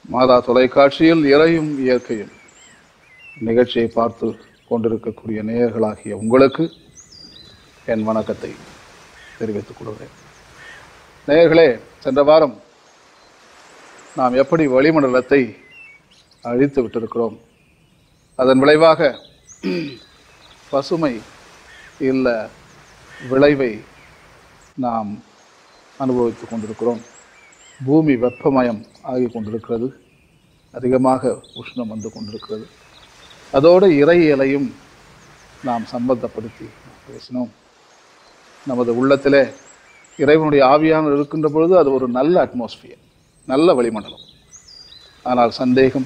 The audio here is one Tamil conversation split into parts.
மாதா தொலைக்காட்சியில் இறையும் இயற்கையும் நிகழ்ச்சியை பார்த்து கொண்டிருக்கக்கூடிய நேயர்களாகிய உங்களுக்கு என் வணக்கத்தை தெரிவித்துக் கொள்கிறேன் நேயர்களே சென்ற வாரம் நாம் எப்படி வளிமண்டலத்தை அழித்து விட்டிருக்கிறோம் அதன் விளைவாக பசுமை இல்ல விளைவை நாம் அனுபவித்துக் கொண்டிருக்கிறோம் பூமி வெப்பமயம் ஆகி கொண்டிருக்கிறது அதிகமாக உஷ்ணம் வந்து கொண்டிருக்கிறது அதோடு இறையியலையும் நாம் சம்பந்தப்படுத்தி பேசினோம் நமது உள்ளத்திலே இறைவனுடைய ஆவியானவர் இருக்கின்ற பொழுது அது ஒரு நல்ல அட்மாஸ்பியர் நல்ல வளிமண்டலம் ஆனால் சந்தேகம்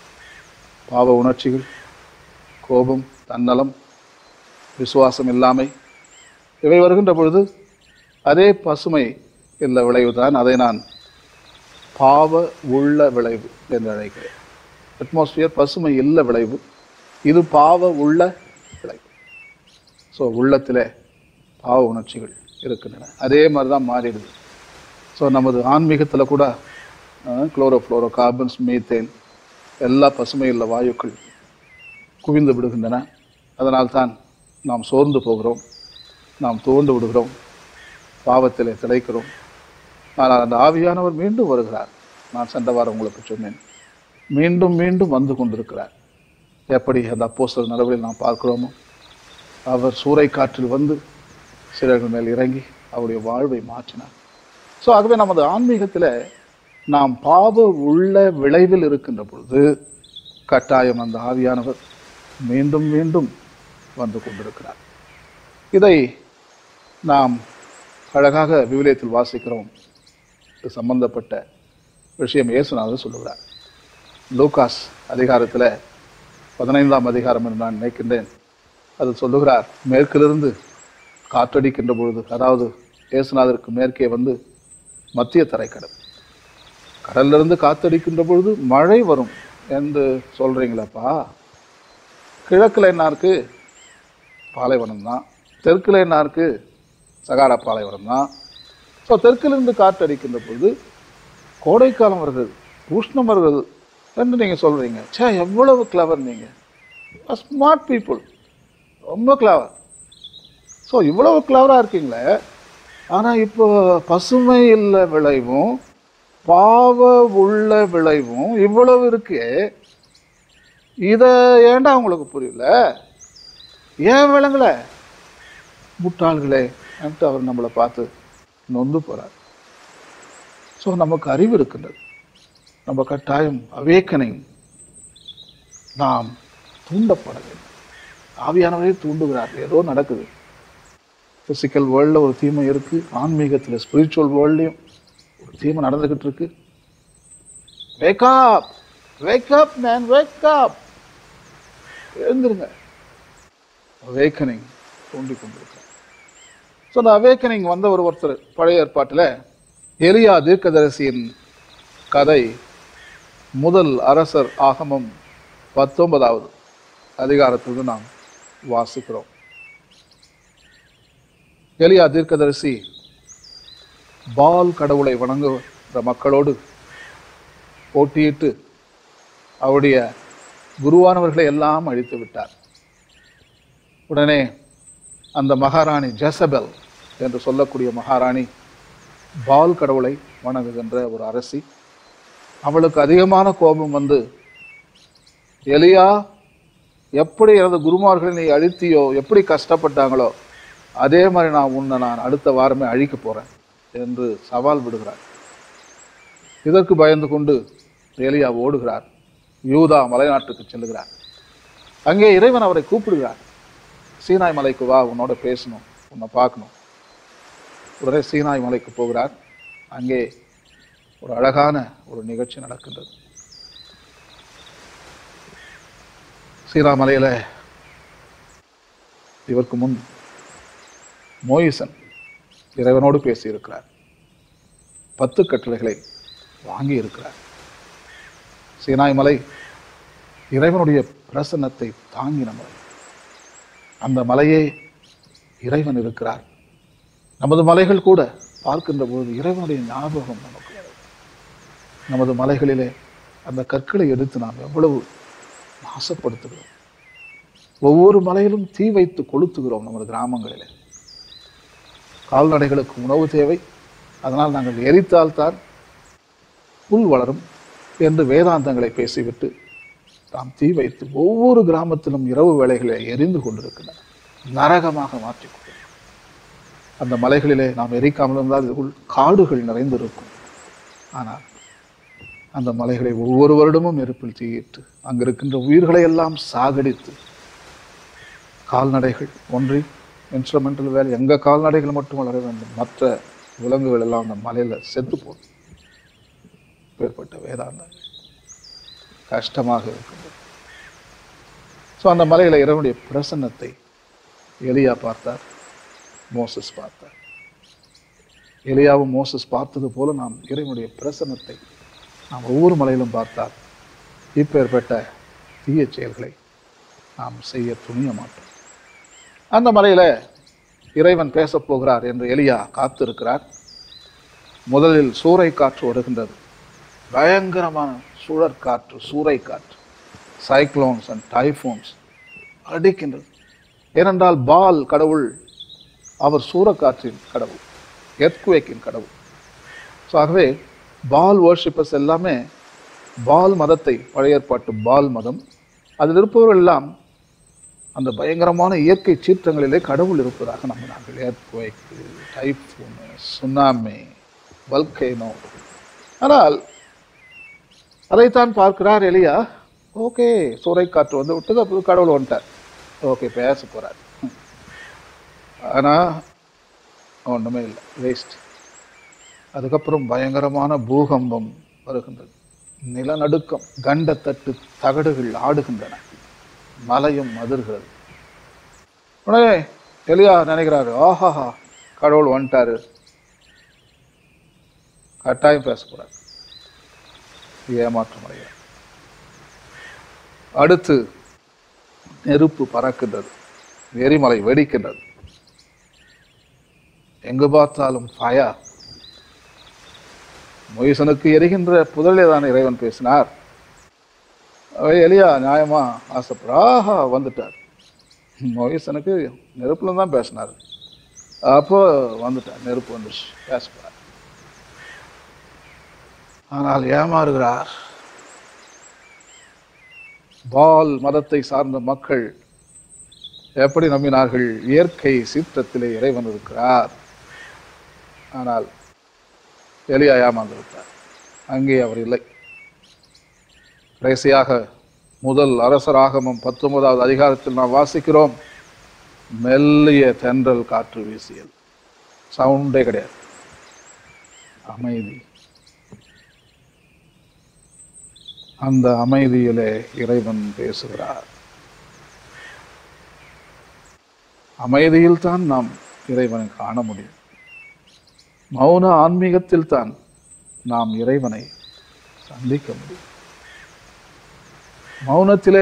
பாவ உணர்ச்சிகள் கோபம் தன்னலம் விசுவாசம் இல்லாமை இவை வருகின்ற பொழுது அதே பசுமை இல்ல விளைவு தான் அதை நான் பாவ உள்ள விளைவு என்று அழைக்கிறேன் அட்மாஸ்பியர் பசுமை இல்ல விளைவு இது பாவ உள்ள விளைவு ஸோ உள்ளத்திலே பாவ உணர்ச்சிகள் இருக்கின்றன அதே மாதிரி தான் மாறிடுது ஸோ நமது ஆன்மீகத்தில் கூட குளோரோ ஃப்ளோரோ கார்பன்ஸ் மீத்தேன் எல்லா பசுமையுள்ள வாயுக்கள் குவிந்து விடுகின்றன அதனால்தான் நாம் சோர்ந்து போகிறோம் நாம் துவண்டு விடுகிறோம் பாவத்திலே திளைக்கிறோம் ஆனால் அந்த ஆவியானவர் மீண்டும் வருகிறார் நான் சென்ற வாரம் உங்களுக்கு சொன்னேன் மீண்டும் மீண்டும் வந்து கொண்டிருக்கிறார் எப்படி அந்த அப்போஸ்தலர் நடவடிக்கை நாம் பார்க்கிறோமோ அவர் சூறை காற்றில் வந்து சிலர்கள் மேல் இறங்கி அவருடைய வாழ்வை மாற்றினார் ஸோ ஆகவே நமது ஆன்மீகத்தில் நாம் பாவ உள்ள விளைவில் இருக்கின்ற பொழுது கட்டாயம் அந்த ஆவியானவர் மீண்டும் மீண்டும் வந்து கொண்டிருக்கிறார் இதை நாம் அழகாக விவிலியத்தில் வாசிக்கிறோம் இது சம்பந்தப்பட்ட விஷயம் இயேசுநாதர் சொல்லுகிறார் லூகாஸ் அதிகாரத்தில் பதினைந்தாம் அதிகாரம் என்று நான் நினைக்கின்றேன் அது சொல்லுகிறார் மேற்கிலிருந்து காற்றடிக்கின்ற பொழுது அதாவது இயேசுநாதருக்கு மேற்கே வந்து மத்திய தரைக்கடல் கடல்லிருந்து காத்தடிக்கின்ற பொழுது மழை வரும் என்று சொல்றீங்களாப்பா கிழக்கில் என்ன இருக்கு பாலைவனம் தான் தெற்கில் என்ன இருக்கு சகாரா பாலைவனம் தான் ஸோ தெற்கிலிருந்து காற்றடிக்கின்ற பொழுது கோடைக்காலம் வருகிறது உஷ்ணம் வருகிறது என்று நீங்கள் சொல்கிறீங்க சே எவ்வளவு கிளவர் நீங்கள் ஸ்மார்ட் பீப்புள் ரொம்ப கிளவர் ஸோ இவ்வளவு கிளவராக இருக்கீங்களே ஆனால் இப்போ பசுமை இல்ல விளைவும் பாவ உள்ள விளைவும் இவ்வளவு இருக்கு இதை ஏன்டா உங்களுக்கு புரியல ஏன் விளங்கல முட்டாள்களே என்று அவர் நம்மளை பார்த்து நொந்து போறார் ஸோ நமக்கு அறிவு இருக்கின்றது நம்ம கட்டாயம் அவேக்கனிங் நாம் தூண்டப்பட வேண்டும் ஆவியானவரே தூண்டுகிறார் ஏதோ நடக்குது ஃபிசிக்கல் வேர்ல்டில் ஒரு தீமை இருக்குது ஆன்மீகத்தில் ஸ்பிரிச்சுவல் வேர்ல்ட்லையும் ஒரு தீமை நடந்துக்கிட்டு இருக்கு வேக்கப் வேக்கப் மேன் வேக்கப் எழுந்துருங்க அவேக்கனிங் தூண்டி கொண்டிருக்க ஸோ அந்த அவேக்கனிங் வந்த ஒரு ஒருத்தர் பழைய ஏற்பாட்டில் எலியா தீர்க்கதரிசியின் கதை முதல் அரசர் ஆகமம் பத்தொன்பதாவது அதிகாரத்திலிருந்து நாம் வாசிக்கிறோம் எலியா தீர்க்கதரிசி பால் கடவுளை வணங்குகிற மக்களோடு போட்டியிட்டு அவருடைய குருவானவர்களை எல்லாம் அழித்து விட்டார் உடனே அந்த மகாராணி ஜெசபெல் என்று சொல்லக்கூடிய மகாராணி பால் கடவுளை வணங்குகின்ற ஒரு அரசி அவளுக்கு அதிகமான கோபம் வந்து எலியா எப்படி எனது குருமார்களை நீ அழித்தியோ எப்படி கஷ்டப்பட்டாங்களோ அதே மாதிரி நான் உன்னை நான் அடுத்த வாரமே அழிக்க போறேன் என்று சவால் விடுகிறார் இதற்கு பயந்து கொண்டு எலியா ஓடுகிறார் யூதா மலைநாட்டுக்கு செல்லுகிறார் அங்கே இறைவன் அவரை கூப்பிடுகிறார் சீனாய் மலைக்கு வா உன்னோட பேசணும் உன்னை பார்க்கணும் உடனே சீனாய் மலைக்கு போகிறார் அங்கே ஒரு அழகான ஒரு நிகழ்ச்சி நடக்கின்றது சீனா மலையில இவருக்கு முன் மோயிசன் இறைவனோடு பேசியிருக்கிறார் பத்து கட்டளைகளை வாங்கி இருக்கிறார் சீனாய் மலை இறைவனுடைய பிரசன்னத்தை தாங்கின மலை அந்த மலையே இறைவன் இருக்கிறார் நமது மலைகள் கூட பார்க்கின்ற பொழுது இறைவனுடைய ஞாபகம் நமக்கு வரும். நமது மலைகளிலே அந்த கற்களை எடுத்து நாம் எவ்வளவு நாசப்படுத்துகிறோம் ஒவ்வொரு மலையிலும் தீ வைத்து கொளுத்துகிறோம் நமது கிராமங்களிலே கால்நடைகளுக்கு உணவு தேவை அதனால் நாங்கள் எரித்தால்தான் புல் வளரும் என்று வேதாந்தங்களை பேசிவிட்டு நாம் தீ வைத்து ஒவ்வொரு கிராமத்திலும் இரவு வேளைகளை எரிந்து கொண்டிருக்கின்றன நரகமாக மாற்றிக் கொண்டிருக்கிறோம். அந்த மலைகளிலே நாம் எரிக்காமல் இருந்தால் இதுக்குள் காடுகள் நிறைந்திருக்கும் ஆனால் அந்த மலைகளை ஒவ்வொரு வருடமும் நெருப்பில் தீயிட்டு அங்கிருக்கின்ற உயிர்களை எல்லாம் சாகடித்து கால்நடைகள் ஒன்றி இன்ஸ்ட்ருமெண்டல் வேலை எங்க கால்நடைகள் மட்டும் வளர வேண்டும் மற்ற விலங்குகள் எல்லாம் அந்த மலையில செத்து போகும் ஏற்பட்ட வேதாந்தங்கள் கஷ்டமாக இருக்கின்றது ஸோ அந்த மலையில இறைவனுடைய பிரசன்னத்தை எலியா பார்த்தார் மோசஸ் பார்த்தார் எலியாவும் மோசஸ் பார்த்தது போல நாம் இறைவனுடைய பிரசன்னத்தை நாம் ஒவ்வொரு மலையிலும் பார்த்தால் இப்பேற்பட்ட தீய செயல்களை நாம் செய்ய துணிய மாட்டோம் அந்த மலையில இறைவன் பேசப் போகிறார் என்று எலியா காத்திருக்கிறார் முதலில் சூறை காற்று வருகின்றது பயங்கரமான சுழற்காற்று சூறை காற்று சைக்ளோன்ஸ் அண்ட் டைஃபோன்ஸ் அடிக்கின்றது ஏனென்றால் பால் கடவுள் அவர் சூறக்காற்றின் கடவுள் எர்த்குவேக்கின் கடவுள் ஸோ ஆகவே பால் வர்ஷிப்பர்ஸ் எல்லாமே பால் மதத்தை பழைய ஏற்பாட்டு பால் மதம் அதில் இருப்பவர்கள் எல்லாம் அந்த பயங்கரமான இயற்கை சீற்றங்களிலே கடவுள் இருப்பதாக நம்பினார்கள் ஏர்த்குவேக்கு டைஃபூன் சுனாமி வல்கேனோ ஆனால் அதைத்தான் பார்க்கிறார் எலியா ஓகே சூறைக்காற்று வந்து விட்டது அப்போ கடவுள் வந்துட்டார் ஓகே பேச போறார் ஆனா ஒண்ணுமே இல்லை வேஸ்ட் அதுக்கப்புறம் பயங்கரமான பூகம்பம் வருகின்றது நிலநடுக்கம் கண்டத்தட்டு தகடுகள் ஆடுகின்றன மலையும் அதிர்கிறது உடனே எலியா நினைக்கிறாரு ஆஹாஹா கடவுள் வந்துட்டாரு கட்டாயம் பேச போறார் ஏமாற்றம் அடைகிறார் அடுத்து நெருப்பு பறக்கின்றது எரிமலை வெடிக்கின்றது எங்கு பார்த்தாலும் ஃபயர் மொய்சனுக்கு எரிகின்ற புதலிலே தான் இறைவன் பேசினார் அவை எலியா நியாயமா ஆசைப்படுறா ஆஹா வந்துட்டார் மொய்சனுக்கு நெருப்புல தான் பேசினார் அப்போ வந்துட்டார் நெருப்பு வந்துச்சு பேச போறார் ஆனால் ஏமாறுகிறார் பால் மதத்தை சார்ந்த மக்கள் எப்படி நம்பினார்கள் இயற்கை சீற்றத்திலே இறைவன் இருக்கிறார் ஆனால் எலியா ஏமாந்து விட்டார் அங்கே அவர் இல்லை கடைசியாக முதல் அரசராகமம் பத்தொன்பதாவது அதிகாரத்தில் நாம் வாசிக்கிறோம் மெல்லிய தென்றல் காற்று வீசியது சவுண்டே கிடையாது அமைதி அந்த அமைதியிலே இறைவன் பேசுகிறார் அமைதியில் தான் நாம் இறைவனை காண முடியும் மௌன ஆன்மீகத்தில் தான் நாம் இறைவனை சந்திக்க முடியும் மௌனத்திலே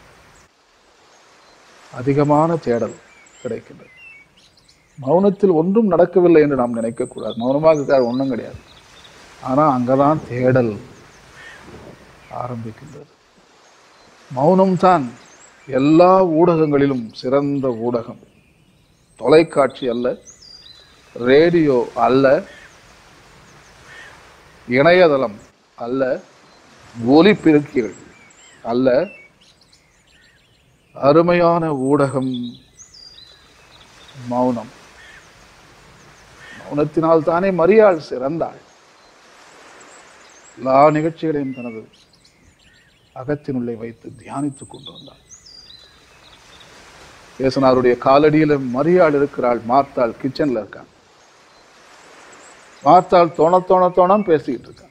அதிகமான தேடல் கிடைக்கின்றது மௌனத்தில் ஒன்றும் நடக்கவில்லை என்று நாம் நினைக்கக்கூடாது மௌனமாக இருக்கார் ஒன்றும் கிடையாது ஆனா அங்கதான் தேடல் ஆரம்பிக்கின்றது மௌனம்தான் எல்லா ஊடகங்களிலும் சிறந்த ஊடகம் தொலைக்காட்சி அல்ல ரேடியோ அல்ல இணையதளம் அல்ல ஒலிபெருக்கிகள் அல்ல அருமையான ஊடகம் மௌனம் மௌனத்தினால் தானே மரியாள் சிறந்தாள் எல்லா நிகழ்ச்சிகளையும் தனது அகத்தினுள்ளே வைத்து தியானித்துக் கொண்டு வந்தாள் இயேசுனாருடைய காலடியில மரியாள் இருக்கிறாள் மார்த்தாள் கிச்சன்ல இருக்கான் மார்த்தாள் தோண தோண தோணம் பேசிக்கிட்டு இருக்கான்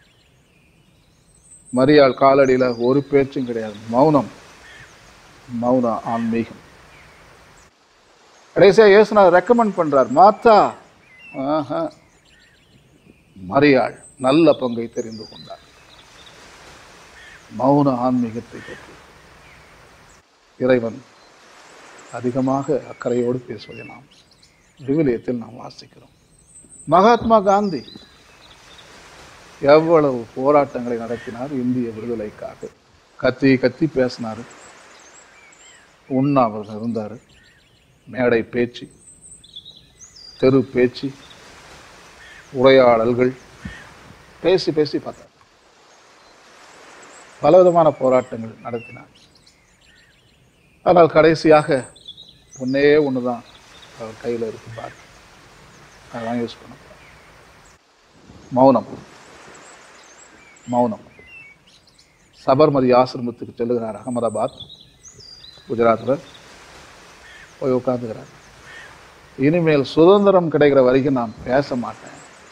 மரியாள் காலடியில ஒரு பேச்சும் கிடையாது மௌனம் மௌன ஆன்மீகம் கடைசியா இயேசுனார் ரெக்கமெண்ட் பண்றார் மாத்தா ஆஹா. மரியாள் நல்ல பங்கை தெரிந்து கொண்டார் மௌன ஆன்மீகத்தை பற்றி இறைவன் அதிகமாக அக்கறையோடு பேசுவதை நாம் விவிலியத்தில் நாம் வாசிக்கிறோம் மகாத்மா காந்தி எவ்வளவு போராட்டங்களை நடத்தினார் இந்திய விடுதலைக்காக கத்தி கத்தி பேசினார் உண்ணாவிரதம் இருந்தார் மேடை பேச்சு தெரு பேச்சு உரையாடல்கள் பேசி பேசி பார்த்தார் பலவிதமான போராட்டங்கள் நடத்தினார் ஆனால் கடைசியாக ஒன்னே ஒன்று தான் அவர் கையில் இருக்கு பார் அதான் யூஸ் பண்ண போறார். மௌனம் மௌனம் சபர்மதி ஆசிரமத்துக்கு செல்லுகிறார் அகமதாபாத் குஜராத்தில் போய் உட்காந்துக்கிறார் இனிமேல் சுதந்திரம் கிடைக்கிற வரைக்கும் நான் பேச மாட்டேன்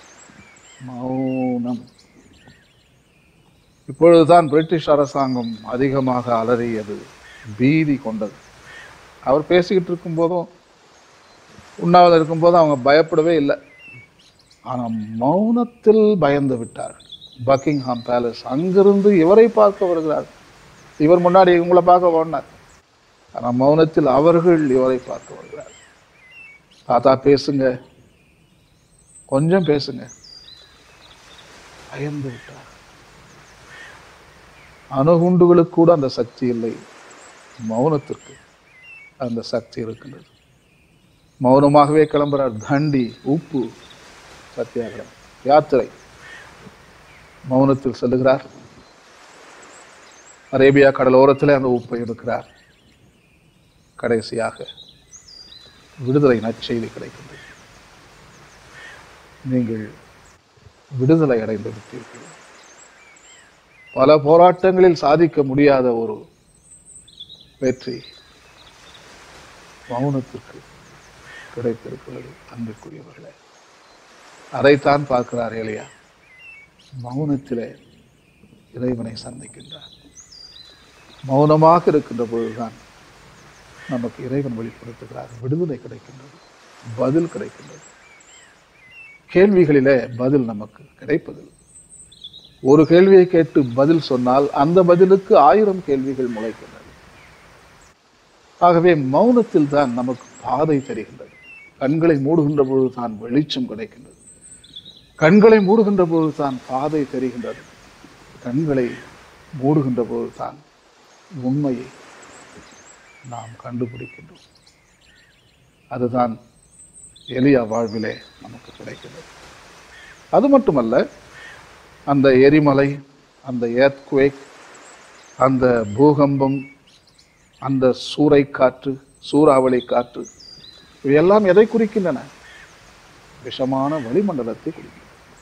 மௌனம் இப்பொழுதுதான் பிரிட்டிஷ் அரசாங்கம் அதிகமாக அலறியது பீதி கொண்டது அவர் பேசிக்கிட்டு இருக்கும்போதும் உண்ணாவில் இருக்கும்போதும் அவங்க பயப்படவே இல்லை ஆனால் மௌனத்தில் பயந்து விட்டார் பக்கிங்ஹாம் பேலஸ் அங்கிருந்து இவரை பார்க்க வருகிறார் இவர் முன்னாடி இவங்களை பார்க்க ஓடினார் ஆனால் மௌனத்தில் அவர்கள் இவரை பார்க்க வருகிறார் தாத்தா பேசுங்க கொஞ்சம் பேசுங்க பயந்து விட்டார் அணுகுண்டுகளுக்கு கூட அந்த சக்தி இல்லை மௌனத்திற்கு அந்த சக்தி இருக்கின்றது மௌனமாகவே கிளம்புறார் தண்டி உப்பு சத்தியாகிரம் யாத்திரை மௌனத்தில் செல்லுகிறார் அரேபியா கடலோரத்திலே அந்த உப்பை எடுக்கிறார் கடைசியாக விடுதலை நற்செய்தி கிடைக்கின்றது நீங்கள் விடுதலை அடைந்து விட்டீர்கள் பல போராட்டங்களில் சாதிக்க முடியாத ஒரு வெற்றி மௌனத்திற்கு கிடைத்திருக்கிறது அன்பிற்குரியவர்களே அதைத்தான் பார்க்கிறார் எலியா மௌனத்திலே இறைவனை சந்திக்கின்றார் மௌனமாக இருக்கின்ற பொழுதுதான் நமக்கு இறைவன் வெளிப்படுத்துகிறார் விடுதலை கிடைக்கின்றது பதில் கிடைக்கின்றது கேள்விகளிலே பதில் நமக்கு கிடைப்பதில்லை ஒரு கேள்வியை கேட்டு பதில் சொன்னால் அந்த பதிலுக்கு ஆயிரம் கேள்விகள் முளைக்கின்றன ஆகவே மௌனத்தில் தான் நமக்கு பாதை தெரிகின்றது கண்களை மூடுகின்ற பொழுது தான் வெளிச்சம் கிடைக்கின்றது கண்களை மூடுகின்ற பொழுது தான் பாதை தெரிகின்றது கண்களை மூடுகின்ற பொழுது தான் உண்மையை நாம் கண்டுபிடிக்கின்றோம் அதுதான் எளியா வாழ்விலே நமக்கு கிடைக்கிறது அது மட்டுமல்ல அந்த எரிமலை அந்த ஏத்குவேக் அந்த பூகம்பம் அந்த சூறை காற்று சூறாவளி காற்று இவையெல்லாம் எதை குறிக்கின்றன விஷமான வளிமண்டலத்தை குறிக்கின்றன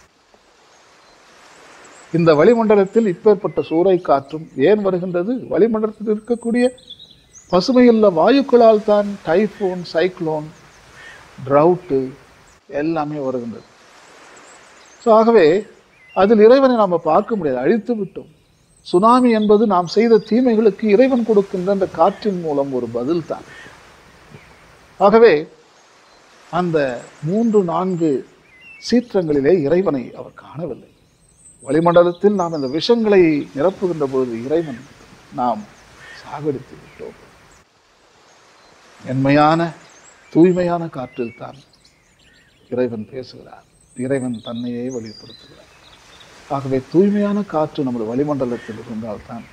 இந்த வளிமண்டலத்தில் இப்பேற்பட்ட சூறை காற்றும் ஏன் வருகின்றது வளிமண்டலத்தில் இருக்கக்கூடிய பசுமையுள்ள வாயுக்களால் தான் டைஃபோன் சைக்ளோன் ட்ரவுட்டு எல்லாமே வருகின்றது ஸோ ஆகவே அதில் இறைவனை நாம் பார்க்க முடியாது அழித்து விட்டோம் சுனாமி என்பது நாம் செய்த தீமைகளுக்கு இறைவன் கொடுக்கின்ற அந்த காற்றின் மூலம் ஒரு பதில் தான் ஆகவே அந்த மூன்று நான்கு சீற்றங்களிலே இறைவனை அவர் காணவில்லை வளிமண்டலத்தில் நாம் அந்த விஷங்களை நிரப்புகின்ற பொழுது இறைவன் நாம் சாகடித்து விட்டோம் என்மையான தூய்மையான காற்றில் தான் இறைவன் பேசுகிறார் இறைவன் தன்னையே வெளிப்படுத்துகிறார் ஆகவே தூய்மையான காற்று நமது வளிமண்டலத்தில் இருந்தால்தான்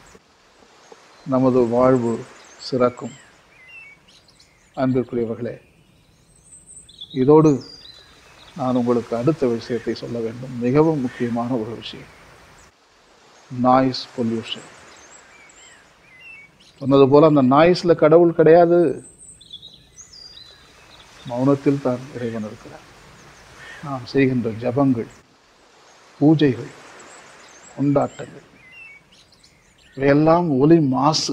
நமது வாழ்வு சிறக்கும் அன்பிற்குரியவர்களே இதோடு நான் உங்களுக்கு அடுத்த விஷயத்தை சொல்ல வேண்டும் மிகவும் முக்கியமான ஒரு விஷயம் நாய்ஸ் பொல்யூஷன் சொன்னது போல அந்த நாய்ஸ்ல கடவுள் கிடையாது மௌனத்தில் தான் இறைவன் இருக்கிறார் நாம் செய்கின்ற ஜபங்கள் பூஜைகள் கொண்டாட்டங்கள் இவையெல்லாம் ஒலி மாசு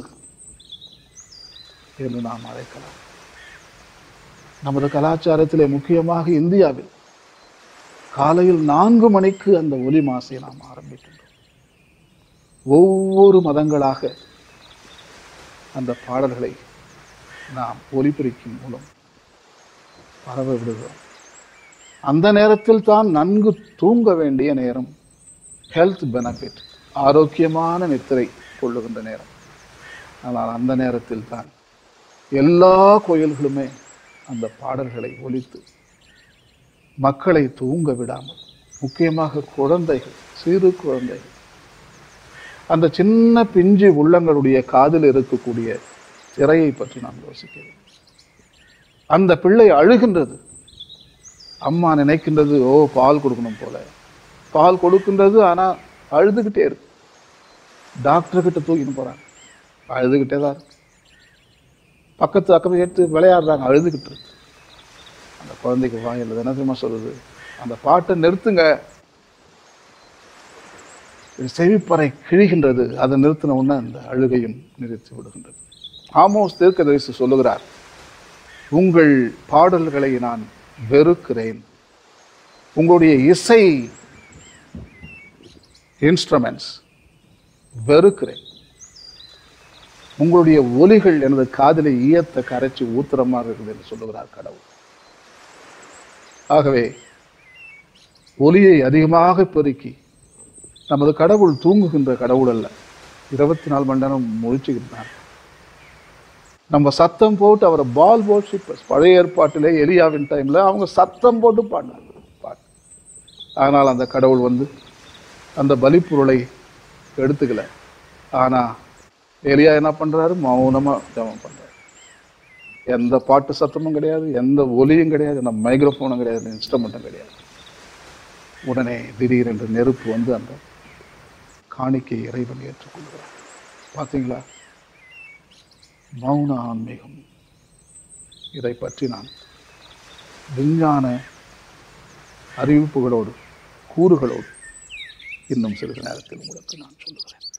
என்று நாம் அழைக்கலாம் நமது கலாச்சாரத்திலே முக்கியமாக இந்தியாவில் காலையில் நான்கு மணிக்கு அந்த ஒலி மாசை நாம் ஆரம்பிக்கின்றோம் ஒவ்வொரு மதங்களாக அந்த பாடல்களை நாம் ஒலிபெருக்கின் மூலம் பரவ விடுகிறோம் அந்த நேரத்தில் தான் நன்கு தூங்க வேண்டிய நேரம் ஹெல்த் பெனிஃபிட் ஆரோக்கியமான நித்திரை கொள்ளுகின்ற நேரம் ஆனால் அந்த நேரத்தில் தான் எல்லா கோயில்களுமே அந்த பாடல்களை ஒலித்து மக்களை தூங்க விடாமல் முக்கியமாக குழந்தைகள் சிறு குழந்தைகள் அந்த சின்ன பிஞ்சு உள்ளங்களுடைய காதில் இருக்கக்கூடிய திரையை பற்றி நாம் யோசிக்க வேண்டும் அந்த பிள்ளை அழுகின்றது அம்மா நினைக்கின்றது ஓ பால் கொடுக்கணும் போல பால் கொடுக்கின்றது ஆனா அழுதுகிட்டே இருக்கு டாக்டர் கிட்ட தூக்கின்னு போறாங்க அழுதுகிட்டே தான் இருக்கு பக்கத்து அக்கம் எடுத்து விளையாடுறாங்க அழுதுகிட்டு இருக்கு அந்த குழந்தைக்கு வாயில் என்ன தெரியுமா சொல்லுது அந்த பாட்டை நிறுத்துங்க இது செவிப்பறை கிழிகின்றது அதை நிறுத்தின உடனே அந்த அழுகையும் நிறுத்தி விடுகின்றது ஆமோஸ் தீர்க்கதரிசி சொல்லுகிறார் உங்கள் பாடல்களை நான் வெறுக்கிறேன் உங்களுடைய இசை இன்ஸ்ட்ருமெண்ட்ஸ் வெறுக்கிறேன் உங்களுடைய ஒலிகள் எனது காதிலை ஈயத்தை கரைச்சி ஊத்துற மாதிரி இருக்குது என்று சொல்லுகிறார் கடவுள் ஆகவே ஒலியை அதிகமாக பெருக்கி நமது கடவுள் தூங்குகின்ற கடவுள் அல்ல இருபத்தி நாலு மணி நேரம் முழிச்சுக்கிட்டார் நம்ம சத்தம் போட்டு அவரை பால் போர்ஷிப்பர்ஸ் பழைய ஏற்பாட்டிலே எலியாவின் டைம்ல அவங்க சத்தம் போட்டு பாடினாங்க பாட்டு ஆனால் அந்த கடவுள் வந்து அந்த பலிப்பொருளை எடுத்துக்கல ஆனா எலியா என்ன பண்றாரு மௌனமா ஜெபம் பண்றாரு எந்த பாட்டு சத்தமும் கிடையாது எந்த ஒலியும் கிடையாது எந்த மைக்ரோஃபோனும் கிடையாது இன்ஸ்ட்ருமெண்ட்டும் கிடையாது உடனே திடீரென்று நெருப்பு வந்து அந்த காணிக்கை இறைவன் ஏற்றுக்கொள்கிறார் பார்த்தீங்களா மௌன ஆன்மீகம் இதை பற்றி நான் விஞ்ஞான அறிவிப்புகளோடு கூறுகளோடு இன்னும் சிறிது நேரத்தில் உங்களுக்கு நான் சொல்லுகிறேன்